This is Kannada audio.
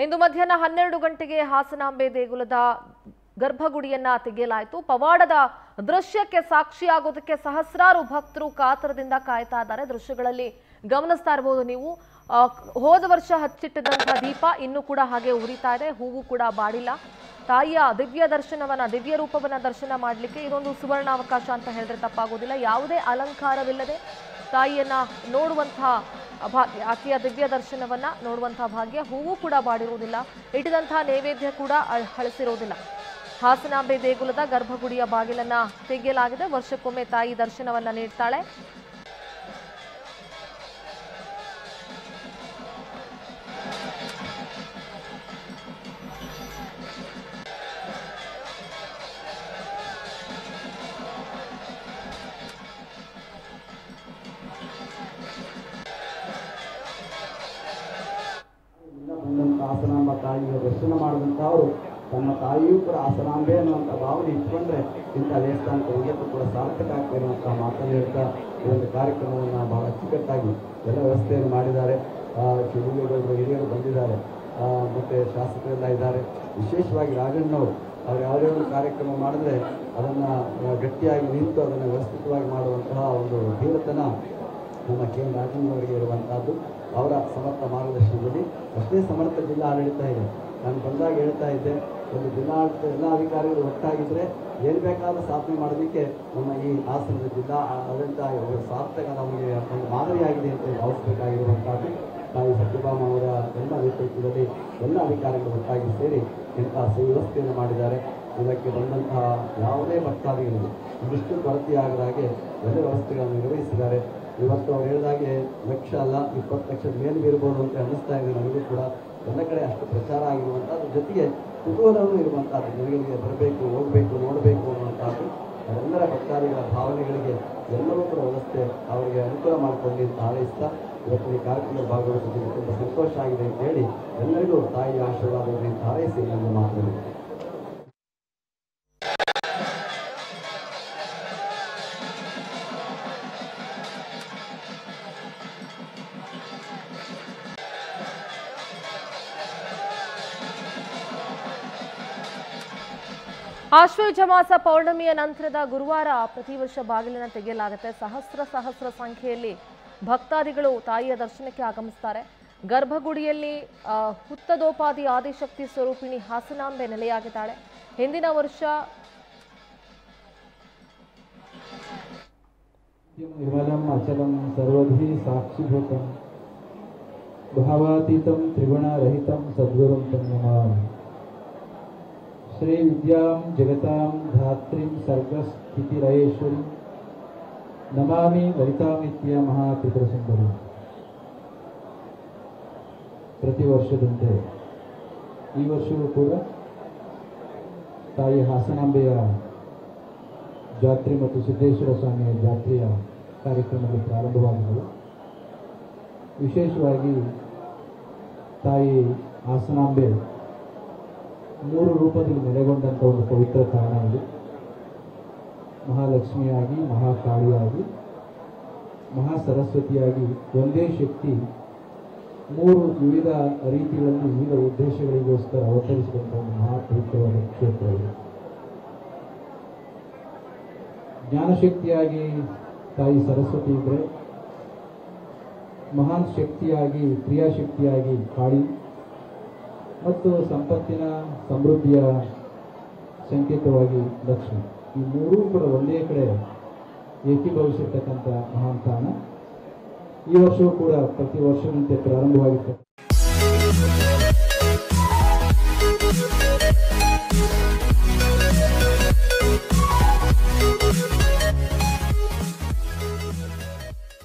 ಇಂದು ಮಧ್ಯಾಹ್ನ ಹನ್ನೆರಡು ಗಂಟೆಗೆ ಹಾಸನಾಂಬೆ ದೇಗುಲದ ಗರ್ಭಗುಡಿಯನ್ನ ತೆಗೆಯಲಾಯಿತು ಪವಾಡದ ದೃಶ್ಯಕ್ಕೆ ಸಾಕ್ಷಿಯಾಗೋದಕ್ಕೆ ಸಹಸ್ರಾರು ಭಕ್ತರು ಕಾತರದಿಂದ ಕಾಯ್ತಾ ಇದ್ದಾರೆ ದೃಶ್ಯಗಳಲ್ಲಿ ಗಮನಿಸ್ತಾ ಇರಬಹುದು ನೀವು ಆ, ಹೋದ ವರ್ಷ ಹಚ್ಚಿಟ್ಟಿದ್ದಂತಹ ದೀಪ ಇನ್ನೂ ಕೂಡ ಹಾಗೆ ಉರಿತಾ ಇದೆ ಹೂವು ಕೂಡ ಬಾಡಿಲ್ಲ ತಾಯಿಯ ದಿವ್ಯ ದರ್ಶನವನ್ನ ದಿವ್ಯ ರೂಪವನ್ನ ದರ್ಶನ ಮಾಡಲಿಕ್ಕೆ ಇದೊಂದು ಸುವರ್ಣಾವಕಾಶ ಅಂತ ಹೇಳಿದ್ರೆ ತಪ್ಪಾಗೋದಿಲ್ಲ ಯಾವುದೇ ಅಲಂಕಾರವಿಲ್ಲದೆ ತಾಯಿಯನ್ನ ನೋಡುವಂತಹ ಭಾಗ್ಯ ಆಕೆಯ ದಿವ್ಯ ದರ್ಶನವನ್ನ ನೋಡುವಂತಹ ಭಾಗ್ಯ ಹೂವು ಕೂಡ ಬಾಡಿರುವುದಿಲ್ಲ ಇಟ್ಟಿದಂತಹ ನೈವೇದ್ಯ ಕೂಡ ಅಳ್- ಹಳಸಿರುವುದಿಲ್ಲ ಹಾಸನಾಂಬೆ ದೇಗುಲದ ಗರ್ಭಗುಡಿಯ ಬಾಗಿಲನ್ನ ತೆಗೆಯಲಾಗಿದೆ ವರ್ಷಕ್ಕೊಮ್ಮೆ ತಾಯಿ ದರ್ಶನವನ್ನ ನೀಡ್ತಾಳೆ ಇಲ್ಲಿಂದ ಬಂದಂಥ ಆಸನಾಂಬ ತಾಯಿಯ ದರ್ಶನ ಮಾಡಿದಂಥವರು ತಮ್ಮ ತಾಯಿಯೂ ಕೂಡ ಆಸನಾಂಬೆ ಅನ್ನುವಂಥ ಭಾವನೆ ಇಟ್ಕೊಂಡ್ರೆ ಇಂಥ ದೇವಸ್ಥಾನಕ್ಕೆ ಹೋಗೋಕ್ಕೂ ಕೂಡ ಸಾರ್ಥಕ ಆಗ್ತದೆ ಅನ್ನುವಂಥ ಮಾತನ್ನು ಹೇಳ್ತಾ ಈ ಒಂದು ಕಾರ್ಯಕ್ರಮವನ್ನು ಬಹಳ ಅಚ್ಚುಕಟ್ಟಾಗಿ ಎಲ್ಲ ವ್ಯವಸ್ಥೆಯನ್ನು ಮಾಡಿದ್ದಾರೆ ಶಿವಲಿಂಗೇಗೌಡರು ಹಿರಿಯರು ಬಂದಿದ್ದಾರೆ ಆ, ಮತ್ತೆ ಶಾಸಕರೆಲ್ಲ ಇದ್ದಾರೆ ವಿಶೇಷವಾಗಿ ರಾಜಣ್ಣವರು ಅವ್ರು ಯಾವುದೇ ಒಂದು ಕಾರ್ಯಕ್ರಮ ಮಾಡಿದ್ರೆ ಅದನ್ನು ಗಟ್ಟಿಯಾಗಿ ನಿಂತು ಅದನ್ನು ವ್ಯವಸ್ಥಿತವಾಗಿ ಮಾಡುವಂತಹ ಒಂದು ಧೀರತನ ನಮ್ಮ ಕೆ ಎನ್ ರಾಜಣ್ಣವರಿಗೆ ಇರುವಂತಹದ್ದು ಅವರ ಸಮರ್ಥ ಮಾರ್ಗದರ್ಶನದಲ್ಲಿ ಅಷ್ಟೇ ಸಮರ್ಥ ಜಿಲ್ಲಾ ಆಡಳಿತ ಇದೆ ನಾನು ಬಂದಾಗ ಹೇಳ್ತಾ ಇದ್ದೆ ಒಂದು ಜಿಲ್ಲಾಡಳಿತ ಎಲ್ಲ ಅಧಿಕಾರಿಗಳು ಒಟ್ಟಾಗಿದ್ರೆ ಏನು ಬೇಕಾದ್ರೂ ಸಾಧನೆ ಮಾಡೋದಕ್ಕೆ ನಮ್ಮ ಈ ಹಾಸನದ ಜಿಲ್ಲಾ ಆಡಳಿತ ಒಂದು ಸಾರ್ಥಕ ನಮಗೆ ಒಂದು ಮಾದರಿಯಾಗಿದೆ ಅಂತ ಭಾವಿಸಬೇಕಾಗಿರುವಂಥದ್ದು ತಾಯಿ ಸತ್ಯಭಾಮ ಅವರ ಎಲ್ಲ ನೇತೃತ್ವದಲ್ಲಿ ಎಲ್ಲ ಅಧಿಕಾರಿಗಳು ಒಟ್ಟಾಗಿ ಸೇರಿ ಇಂತಹ ಸುವ್ಯವಸ್ಥೆಯನ್ನು ಮಾಡಿದ್ದಾರೆ ಇದಕ್ಕೆ ಬಂದಂತಹ ಯಾವುದೇ ಭಕ್ತಾದಿಗಳು ಇದಿಷ್ಟು ಕೊರತೆಯಾಗದ ಹಾಗೆ ಎಲ್ಲ ವ್ಯವಸ್ಥೆಗಳನ್ನು ನಿರ್ವಹಿಸಿದ್ದಾರೆ ಇವತ್ತು ಅವ್ರು ಹೇಳಿದಾಗೆ ಲಕ್ಷ ಅಲ್ಲ ಇಪ್ಪತ್ತು ಲಕ್ಷದ ಮೇಲೆ ಇರ್ಬೋದು ಅಂತ ಅನ್ನಿಸ್ತಾ ಇದೆ ನನಗೂ ಕೂಡ ಎಲ್ಲ ಕಡೆ ಅಷ್ಟು ಪ್ರಚಾರ ಆಗಿರುವಂಥದ್ದು ಜೊತೆಗೆ ಕುತೂಹಲವೂ ಇರುವಂಥದ್ದು ಜನಗಳಿಗೆ ಬರಬೇಕು ಹೋಗಬೇಕು ನೋಡಬೇಕು ಅನ್ನುವಂಥದ್ದು ಅವರೆಲ್ಲರ ಭಕ್ತಾದಿಗಳ ಭಾವನೆಗಳಿಗೆ ಎಲ್ಲವೂ ಕೂಡ ವ್ಯವಸ್ಥೆ ಅವರಿಗೆ ಅನುಕೂಲ ಮಾಡಿಕೊಂಡು ಅಂತ ಹಾರೈಸ್ತಾ ಇವತ್ತಿನ ಈ ಕಾರ್ಯಕ್ರಮದಲ್ಲಿ ಭಾಗವಹಿಸಿದ್ದು ತುಂಬ ಸಂತೋಷ ಆಗಿದೆ ಅಂತ ಹೇಳಿ ಎಲ್ಲರಿಗೂ ತಾಯಿಯ ಆಶೀರ್ವಾದ ಇರಲಿ ಅಂತ ಹಾರೈಸಿ ನನ್ನ ಮಾತನ್ನು ಆಶ್ವಯುಜ ಮಾಸ ಪೌರ್ಣಮಿಯ ನಂತರದ ಗುರುವಾರ ಪ್ರತಿ ವರ್ಷ ಬಾಗಿಲನ್ನ ತೆಗೆಯಲಾಗುತ್ತೆ ಸಹಸ್ರ ಸಹಸ್ರ ಸಂಖ್ಯೆಯಲ್ಲಿ ಭಕ್ತಾದಿಗಳು ತಾಯಿಯ ದರ್ಶನಕ್ಕೆ ಆಗಮಿಸ್ತಾರೆ ಗರ್ಭಗುಡಿಯಲ್ಲಿ ಆ, ಹುತ್ತದೋಪಾದಿ ಆದಿಶಕ್ತಿ ಸ್ವರೂಪಿಣಿ ಹಾಸನಾಂಬೆ ನೆಲೆಯಾಗಿದ್ದಾಳೆ ಹಿಂದಿನ ವರ್ಷ निर्मलम् अचलं सर्वधी साक्षिभूतं भावातीतं त्रिगुणरहितं सद्गुरुं तं नमामि श्रीविद्यां जगतां धात्रीं सर्गस्थितिरयेश्वरीं नमामि ललितामित्य महात्रिपुरಸುಂದರಿ ಪ್ರತಿ ವರ್ಷದಂತೆ ಈ ವರ್ಷವೂ ಕೂಡ ತಾಯಿ ಹಾಸನಾಂಬೆಯ ಜಾತ್ರೆ ಮತ್ತು ಸಿದ್ದೇಶ್ವರ ಸ್ವಾಮಿಯ ಜಾತ್ರೆಯ ಕಾರ್ಯಕ್ರಮಗಳು ಪ್ರಾರಂಭವಾಗಿದ್ದವು ವಿಶೇಷವಾಗಿ ತಾಯಿ ಹಾಸನಾಂಬೆ ಮೂರು ರೂಪದಲ್ಲಿ ನೆಲೆಗೊಂಡಂಥ ಒಂದು ಪವಿತ್ರ ಕಾರಣ ಇದು ಮಹಾಲಕ್ಷ್ಮಿಯಾಗಿ ಮಹಾಕಾಳಿಯಾಗಿ ಮಹಾ ಸರಸ್ವತಿಯಾಗಿ ಒಂದೇ ಶಕ್ತಿ ಮೂರು ವಿವಿಧ ರೀತಿಗಳಲ್ಲಿ ವಿವಿಧ ಉದ್ದೇಶಗಳಿಗೋಸ್ಕರ ಅವತರಿಸಿದಂಥ ಒಂದು ಮಹಾ ಪವಿತ್ರವಾದ ಕ್ಷೇತ್ರ ಇದು ಜ್ಞಾನಶಕ್ತಿಯಾಗಿ ತಾಯಿ ಸರಸ್ವತಿ ಇದ್ದರೆ ಮಹಾನ್ ಶಕ್ತಿಯಾಗಿ ಕ್ರಿಯಾಶಕ್ತಿಯಾಗಿ ಕಾಳಿ ಮತ್ತು ಸಂಪತ್ತಿನ ಸಮೃದ್ಧಿಯ ಸಂಕೇತವಾಗಿ ಲಕ್ಷ್ಮಿ ಈ ಮೂರೂ ಕೂಡ ಒಂದೇ ಕಡೆ ಏಕೀಭವಿಸಿರ್ತಕ್ಕಂಥ ಮಹಾನ್ ತಾಣ ಈ ವರ್ಷವೂ ಕೂಡ ಪ್ರತಿ ವರ್ಷದಂತೆ ಪ್ರಾರಂಭವಾಗಿರ್ತಕ್ಕಂಥ